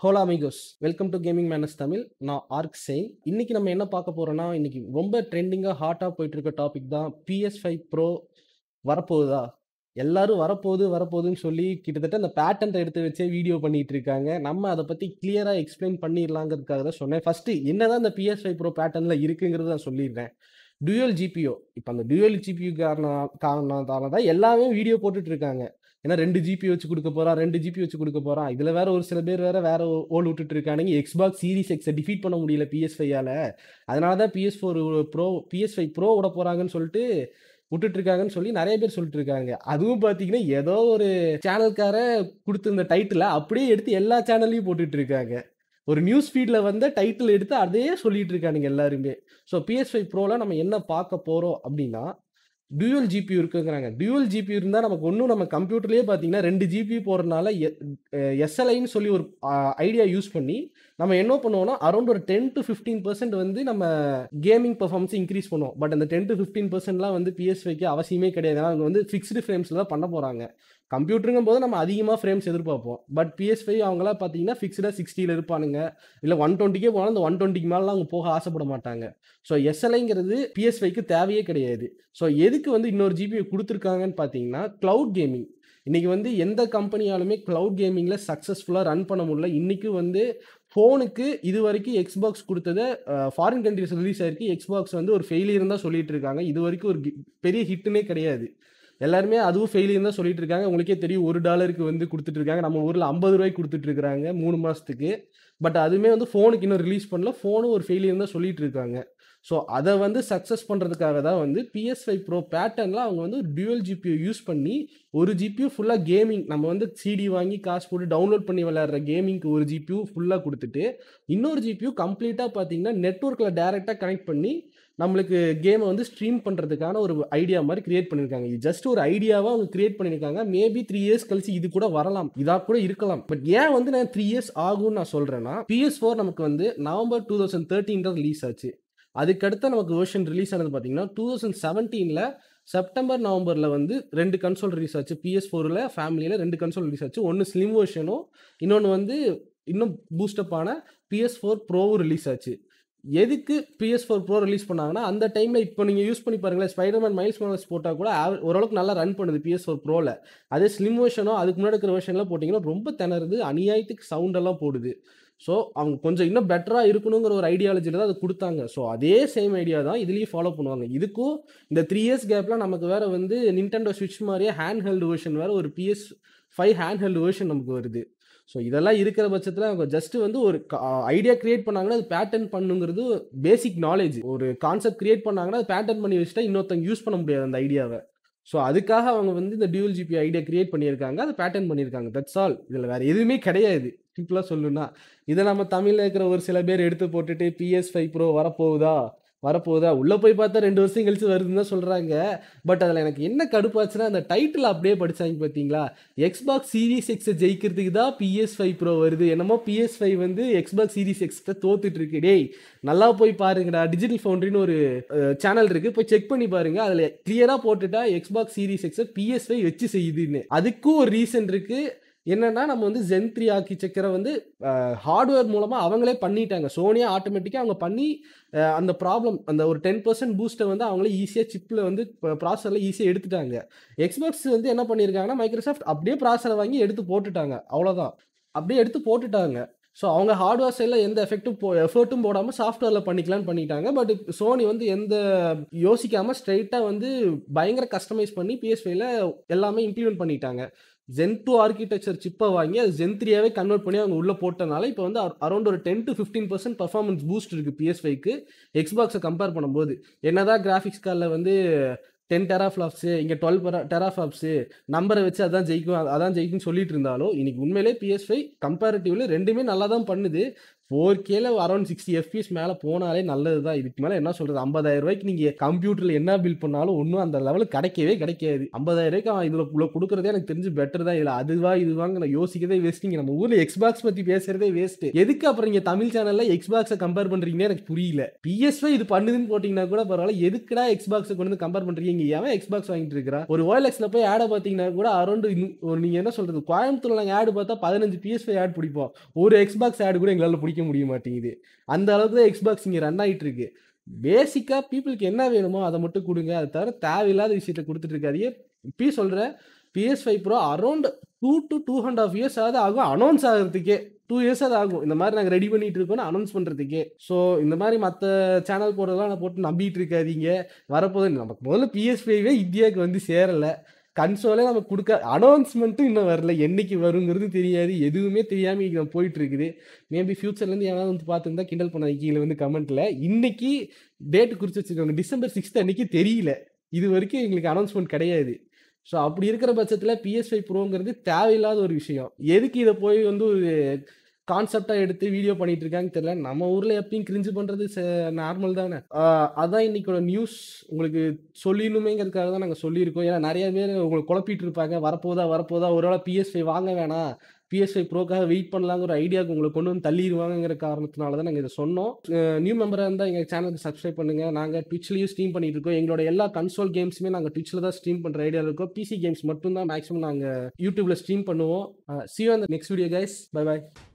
ஹோலா அமிகோஸ் welcome to gaming menace Tamil நான் ஆர்க் செயின் இன்னைக்கு நம்ம என்ன பார்க்க போறோம்னா இன்னைக்கு ரொம்ப ட்ரெண்டிங்காக ஹாட்டாக போயிட்டு இருக்க டாபிக் தான் பிஎஸ் ஃபைவ் ப்ரோ வரப்போகுதா எல்லாரும் வரப்போகுது வரப்போகுதுன்னு சொல்லி கிட்டத்தட்ட அந்த பேட்டன்ட் எடுத்து வச்சே வீடியோ பண்ணிட்டு இருக்காங்க நம்ம அதை பற்றி கிளியராக எக்ஸ்பிளைன் பண்ணிடலாங்கிறதுக்காக தான் சொன்னேன் ஃபர்ஸ்ட் என்னதான் இந்த பிஎஸ் ஃபைவ் ப்ரோ பேட்டர்னில் இருக்குங்கிறத நான் சொல்லிடுறேன் டுயல் ஜிபிஓ இப்போ அந்த டுயல் ஜிபியூ காரணம் காரணத்தால தான் எல்லாமே வீடியோ போட்டுட்டு இருக்காங்க ஏன்னா ரெண்டு ஜிபி வச்சு கொடுக்க போறான் ரெண்டு ஜிபி வச்சு கொடுக்க போறான் இதுல வேற ஒரு சில பேர் வேற வேற ஓல் விட்டுட்டு இருக்கானுங்க எக்ஸ்பாக்ஸ் சீரிஸ் எக்ஸை டிஃபீட் பண்ண முடியல பிஎஸ் ஃபைவால அதனால தான் PS four pro PS five pro விட போறாங்கன்னு சொல்லிட்டு விட்டுட்டு இருக்காங்கன்னு சொல்லி நிறைய பேர் சொல்லிட்டு இருக்காங்க அதுவும் பார்த்தீங்கன்னா ஏதோ ஒரு சேனல்கார கொடுத்துருந்த டைட்டில் அப்படியே எடுத்து எல்லா சேனல்லையும் போட்டுட்டு இருக்காங்க ஒரு நியூஸ் ஃபீடில் வந்து டைட்டில் எடுத்து அதையே சொல்லிட்டு இருக்கானுங்க எல்லாருமே ஸோ பிஎஸ் ஃபைவ் ப்ரோவில் நம்ம என்ன பார்க்க போகிறோம் அப்படின்னா டியூவல் ஜிபி இருக்குங்கிறாங்க டியூவல் ஜிபி இருந்தால் நமக்கு ஒன்றும் நம்ம கம்ப்யூட்டர்லேயே பார்த்தீங்கன்னா ரெண்டு ஜிபி போகிறனால எஸ்எல்ஐன்னு சொல்லி ஒரு ஐடியா யூஸ் பண்ணி நம்ம என்ன பண்ணுவோம்னா அரௌண்ட் ஒரு டென் டு ஃபிஃப்டீன் பர்சன்ட் வந்து நம்ம கேமிங் பர்ஃபார்மன்ஸ் இன்க்ரீஸ் பண்ணுவோம் பட் அந்த டென் டு ஃபிஃப்டீன் பர்சன்ட்லாம் வந்து பிஎஸ்ஐக்கு அவசியமே கிடையாது ஏன்னா அவங்க வந்து ஃபிக்ஸ்டு ஃப்ரேம்ஸில் தான் பண்ண போகிறாங்க கம்ப்யூட்டருங்கும் போது நம்ம அதிகமாக ஃப்ரேம்ஸ் எதிர்பார்ப்போம் பட் பிஎஸ் ஃபைவ் அவங்களாம் பார்த்தீங்கன்னா ஃபிக்ஸ்டாக சிக்ஸ்டியில் இருப்பானுங்க இல்லை ஒன் டுவெண்ட்டிக்கே போனால் அந்த ஒன் டுவெண்ட்டிக்கு மேலாம் அவங்க போக ஆசைப்பட மாட்டாங்க ஸோ எஸ்எல்ஐங்கிறது பிஎஸ் ஃபைவ்க்கு தேவையே கிடையாது ஸோ எதுக்கு வந்து இன்னொரு ஜிபி கொடுத்துருக்காங்கன்னு பார்த்தீங்கன்னா க்ளவுட் கேமிங் இன்றைக்கி வந்து எந்த கம்பெனியாலுமே க்ளவுட் கேமிங்கில் சக்ஸஸ்ஃபுல்லாக ரன் பண்ண முடியல இன்றைக்கும் வந்து ஃபோனுக்கு இது வரைக்கும் எக்ஸ்பாக்ஸ் கொடுத்ததை ஃபாரின் கண்ட்ரிஸ் ரிலீஸ் ஆயிருக்கு எக்ஸ்பாக்ஸ் வந்து ஒரு ஃபெயிலியர் தான் சொல்லிட்டு இருக்காங்க இது வரைக்கும் ஒரு பெரிய ஹிட்டுனே கிடையாது எல்லாருமே அதுவும் ஃபெயிலியர் தான் சொல்லிட்டு இருக்காங்க உங்களுக்கே தெரியும் ஒரு டாலருக்கு வந்து கொடுத்துட்டு இருக்காங்க நம்ம ஊரில் ஐம்பது ரூபாய்க்கு கொடுத்துட்டு இருக்காங்க மூணு மாதத்துக்கு பட் அதுவுமே வந்து ஃபோனுக்கு இன்னும் ரிலீஸ் பண்ணல ஃபோனும் ஒரு ஃபெயிலியர் தான் சொல்லிட்டு இருக்காங்க ஸோ அதை வந்து சக்ஸஸ் பண்ணுறதுக்காக தான் வந்து பிஎஸ் ஃபைவ் ப்ரோ பேட்டர்னில் அவங்க வந்து டியூவல் ஜிபியூ யூஸ் பண்ணி ஒரு ஜிபியூ ஃபுல்லாக கேமிங் நம்ம வந்து சிடி வாங்கி காசு போட்டு டவுன்லோட் பண்ணி விளையாடுற கேமிங்க்கு ஒரு ஜிபியூ ஃபுல்லாக கொடுத்துட்டு இன்னொரு ஜிபியூ கம்ப்ளீட்டாக பார்த்தீங்கன்னா நெட்ஒர்க்கில் டேரெக்டாக கனெக்ட் பண்ணி நம்மளுக்கு கேமை வந்து ஸ்ட்ரீம் பண்ணுறதுக்கான ஒரு ஐடியா மாதிரி கிரியேட் பண்ணியிருக்காங்க இது ஜஸ்ட் ஒரு ஐடியாவாக அவங்க கிரியேட் பண்ணியிருக்காங்க மேபி த்ரீ இயர்ஸ் கழிச்சு இது கூட வரலாம் இதாக கூட இருக்கலாம் பட் ஏன் வந்து நான் த்ரீ இயர்ஸ் ஆகும்னு நான் சொல்கிறேன்னா பிஎஸ் ஃபோர் நமக்கு வந்து நவம்பர் டூ தௌசண்ட் தேர்ட்டீன் தான் ரிலீஸ் ஆச்சு அதுக்கடுத்து நமக்கு வேர்ஷன் ரிலீஸ் ஆனது பார்த்தீங்கன்னா டூ தௌசண்ட் செவன்டீனில் செப்டம்பர் நவம்பரில் வந்து ரெண்டு கன்சோல் ரிலீஸ் ஆச்சு பிஎஸ் ஃபோரில் ஃபேமிலியில் ரெண்டு கன்சோல் ரிலீஸ் ஆச்சு ஒன்று ஸ்லிம் வேர்ஷனும் இன்னொன்று வந்து இன்னும் பூஸ்டப் ஆன பிஎஸ் ஃபோர் ப்ரோவும் ரிலீஸ் ஆச்சு எதுக்கு பிஎஸ் ஃபோர் ப்ரோ ரிலீஸ் பண்ணாங்கன்னா அந்த டைமில் இப்போ நீங்கள் யூஸ் பண்ணி பாருங்களேன் ஸ்பைடர்மேன் மைல்ஸ் மாடல்ஸ் போட்டால் கூட ஓரளவுக்கு நல்லா ரன் பண்ணுது பிஎஸ் ஃபோர் ப்ரோவில் அதே ஸ்லிம் வேர்ஷனோ அதுக்கு முன்னாடி இருக்கிற வேர்ஷன்லாம் போட்டிங்கன்னா ரொம்ப திணறுது அநியாயத்துக்கு சவுண்டெல்லாம் போடுது ஸோ அவங்க கொஞ்சம் இன்னும் பெட்டராக இருக்கணுங்கிற ஒரு ஐடியாலஜியில் தான் அதை கொடுத்தாங்க ஸோ அதே சேம் ஐடியா தான் இதுலேயும் ஃபாலோ பண்ணுவாங்க இதுக்கும் இந்த த்ரீ இயர்ஸ் கேப்பில் நமக்கு வேறு வந்து நின்டெண்டோ ஸ்விட்ச் மாதிரியே ஹேண்ட் ஹெல்டு வேர்ஷன் வேறு ஒரு PS five handheld version நமக்கு வருது ஸோ இதெல்லாம் இருக்கிற பட்சத்தில் அவங்க ஜஸ்ட் வந்து ஒரு ஐடியா கிரியேட் பண்ணாங்கன்னா அது பேட்டர்ன் பண்ணுங்கிறது பேசிக் நாலேஜ் ஒரு கான்செப்ட் கிரியேட் பண்ணாங்கன்னா அது பேட்டர்ன் பண்ணி வச்சுட்டா இன்னொருத்தங்க யூஸ் பண்ண முடியாது அந்த ஐடியாவை ஸோ அதுக்காக அவங்க வந்து இந்த டியூல் ஜிபி ஐடியா கிரியேட் பண்ணியிருக்காங்க அதை பேட்டர்ன் பண்ணியிருக்காங்க தட்ஸ் ஆல் இதில் வேறு எதுவுமே கிடையாது சிம்பிளாக சொல்லணும்னா இதை நம்ம தமிழில் இருக்கிற ஒரு சில பேர் எடுத்து போட்டுட்டு பிஎஸ் ஃபைவ் ப்ரோ வரப்போகுதா வரப்போகுதா உள்ளே போய் பார்த்தா ரெண்டு வருஷம் கழிச்சு வருதுன்னு தான் சொல்கிறாங்க பட் அதில் எனக்கு என்ன கடுப்பாச்சுன்னா அந்த டைட்டில் அப்படியே படித்தாங்க பார்த்தீங்களா எக்ஸ்பாக்ஸ் சீரிஸ் எக்ஸை ஜெயிக்கிறதுக்கு தான் பிஎஸ் ஃபைவ் ப்ரோ வருது என்னமோ பிஎஸ் ஃபைவ் வந்து எக்ஸ்பாக்ஸ் சீரிஸ் எக்ஸ்கிட்ட தோத்துட்டு இருக்கு டேய் நல்லா போய் பாருங்கடா டிஜிட்டல் ஃபவுண்ட்ரின்னு ஒரு சேனல் இருக்குது போய் செக் பண்ணி பாருங்க அதில் கிளியராக போட்டுட்டா எக்ஸ்பாக்ஸ் சீரிஸ் எக்ஸை பிஎஸ் ஃபைவ் வச்சு செய்யுதுன்னு அதுக்கும் ஒரு ரீசன் இருக்குது என்னன்னா நம்ம வந்து ஜென் த்ரீ ஆர்கிடெக்சரை வந்து ஹார்ட்வேர் மூலமாக அவங்களே பண்ணிட்டாங்க சோனியா ஆட்டோமேட்டிக்காக அவங்க பண்ணி அந்த ப்ராப்ளம் அந்த ஒரு டென் பர்சன்ட் பூஸ்ட்டை வந்து அவங்களே ஈஸியாக சிப்பில் வந்து ப்ராசரில் ஈஸியாக எடுத்துட்டாங்க எக்ஸ்பாக்ஸ் வந்து என்ன பண்ணியிருக்காங்கன்னா மைக்ரோசாஃப்ட் அப்படியே ப்ராசரை வாங்கி எடுத்து போட்டுட்டாங்க அவ்வளோதான் அப்படியே எடுத்து போட்டுட்டாங்க ஸோ அவங்க ஹார்ட்வேர் சைடில் எந்த எஃபெக்ட்டும் போ எஃபர்ட்டும் போடாமல் சாஃப்ட்வேரில் பண்ணிக்கலாம்னு பண்ணிட்டாங்க பட் சோனி வந்து எந்த யோசிக்காமல் ஸ்ட்ரைட்டாக வந்து பயங்கர கஸ்டமைஸ் பண்ணி பிஎஸ்ஃபைல எல்லாமே இம்ப்ளிமெண்ட் பண்ணிட்டாங்க ஜென் டூ ஆர்கிடெக்சர் சிப்பை வாங்கி அது ஜென் த்ரீயாவே கன்வெர்ட் பண்ணி அவங்க உள்ளே போட்டனால இப்போ வந்து அரௌண்ட் ஒரு ten to fifteen percent performance boost இருக்குது பிஎஸ் ஃபைவ்க்கு எக்ஸ்பாக்ஸை கம்பேர் பண்ணும்போது என்னதான் கிராஃபிக்ஸ் கார்டில் வந்து டென் டெராஃப்ளாப்ஸு இங்கே டுவெல் டெராஃப்ளாப்ஸு நம்பரை வச்சு அதான் ஜெயிக்கும் அதான் ஜெயிக்கும்னு சொல்லிட்டு இருந்தாலும் இன்னைக்கு உண்மையிலே பிஎஸ் ஃபைவ் கம்பேரிட்டிவ்லி ரெண்டுமே நல்லா தான் பண்ணுது ஃபோர் கேல அரௌண்ட் சிக்ஸ்டி எஃபிஎஸ் மேலே போனாலே நல்லது தான் இதுக்கு மேலே என்ன சொல்கிறது ஐம்பதாயிரம் ரூபாய்க்கு நீங்கள் கம்ப்யூட்டரில் என்ன பில் பண்ணாலும் ஒன்றும் அந்த லெவலுக்கு கிடைக்கவே கிடைக்காது ஐம்பதாயிரம் ரூபாய்க்கு அவன் இதில் இவ்வளோ கொடுக்குறதே எனக்கு தெரிஞ்சு பெட்டர் தான் இதில் அதுவா இதுவாங்க நான் யோசிக்கிறதே வேஸ்ட்டுங்க நம்ம ஊரில் எக்ஸ்பாக்ஸ் பற்றி பேசுறதே வேஸ்ட்டு எதுக்கு அப்புறம் இங்கே தமிழ் சேனலில் எக்ஸ்பாக்ஸை கம்பேர் பண்ணுறீங்கன்னு எனக்கு புரியல பிஎஸ்ஐ இது பண்ணுதுன்னு போட்டிங்கன்னா கூட பரவாயில்ல எதுக்குடா எக்ஸ்பாக்ஸை கொண்டு வந்து கம்பேர் பண்ணுறீங்க ஏன் எக்ஸ்பாக்ஸ் வாங்கிட்டு இருக்கிறா ஒரு ஓஎல்எக்ஸில் போய் ஆடை பார்த்தீங்கன்னா கூட அரௌண்ட் நீங்கள் என்ன சொல்கிறது கோயம்புத்தூர்ல நாங்கள் ஆடு பார்த்தா பதினஞ்சு பிஎஸ்ஐ ஆட் பிடிப்போம் ஒரு எக்ஸ்பாக்ஸ் ஆடு கூட எங்களால் பிடிக்க முடிய மாட்டேங்குது அந்த அளவுக்கு தான் எக்ஸ்பாக்ஸ் இங்கே ரன் ஆகிட்டு இருக்கு பேசிக்காக பீப்புளுக்கு என்ன வேணுமோ அதை மட்டும் கொடுங்க அதை தவிர தேவையில்லாத விஷயத்த கொடுத்துட்டு இருக்காதியே இப்பயும் சொல்கிறேன் PS five pro around two to two and half years ஆகுது ஆகும் அனௌன்ஸ் ஆகிறதுக்கே டூ இயர்ஸ் அது ஆகும் இந்த மாதிரி நாங்கள் ரெடி பண்ணிட்டு இருக்கோம்னு அனௌன்ஸ் பண்ணுறதுக்கே ஸோ இந்த மாதிரி மற்ற சேனல் போடுறதெல்லாம் நான் போட்டு நம்பிட்டு இருக்காதீங்க வரப்போது நமக்கு முதல்ல பிஎஸ் ஃபைவே இந்தியாவுக்கு வந்து சேரலை கன்சோலே நம்ம கொடுக்க அனௌன்ஸ்மெண்ட்டும் இன்னும் வரல என்னைக்கு வருங்கிறது தெரியாது எதுவுமே தெரியாமல் இங்கே போயிட்டு இருக்குது மேபி ஃபியூச்சர்லேருந்து யாராவது வந்து பார்த்துருந்தா கிண்டல் பண்ண கீழே வந்து கமெண்ட்டில் இன்னைக்கு டேட் குறித்து வச்சுருக்காங்க டிசம்பர் சிக்ஸ்த் அன்னைக்கு தெரியல இது வரைக்கும் எங்களுக்கு அனௌன்ஸ்மெண்ட் கிடையாது ஸோ அப்படி இருக்கிற பட்சத்தில் பிஎஸ்ஐ ப்ரோங்கிறது தேவையில்லாத ஒரு விஷயம் எதுக்கு இதை போய் வந்து ஒரு கான்செப்டாக எடுத்து வீடியோ பண்ணிட்டு இருக்காங்க தெரியல நம்ம ஊரில் எப்பயும் கிரிஞ்சு பண்ணுறது நார்மல் தானே ஆஹ் அதான் இன்னைக்கோட நியூஸ் உங்களுக்கு சொல்லிடணுமேங்கிறதுக்காக தான் நாங்கள் சொல்லியிருக்கோம் ஏன்னா நிறைய பேர் உங்களுக்கு குழப்பிட்டு இருப்பாங்க வரப்போதா வரப்போதா ஒருவேளை பிஎஸ்ஐ வாங்க வேணாம் பிஎஸ்ஐ ப்ரோக்காக வெயிட் பண்ணலாங்கிற ஒரு ஐடியாவுக்கு உங்களை கொண்டு வந்து தள்ளிடுவாங்கிற காரணத்தினால தான் நாங்கள் இதை சொன்னோம் நியூ மெம்பராக இருந்தால் எங்கள் சேனலுக்கு சப்ஸ்கிரைப் பண்ணுங்கள் நாங்கள் ட்விட்ச்லேயும் ஸ்ட்ரீம் பண்ணிட்டு இருக்கோம் எங்களோட எல்லா கன்சோல் கேம்ஸுமே நாங்கள் ட்விட்ச்சில் தான் ஸ்ட்ரீம் பண்ணுற ஐடியா இருக்கோம் பிசி கேம்ஸ் மட்டும் தான் மேக்ஸிமம் நாங்கள் யூடியூப்பில் ஸ்ட்ரீம் பண்ணுவோம் சி அந்த நெக்ஸ்ட் வீடியோ கைஸ் பை பாய்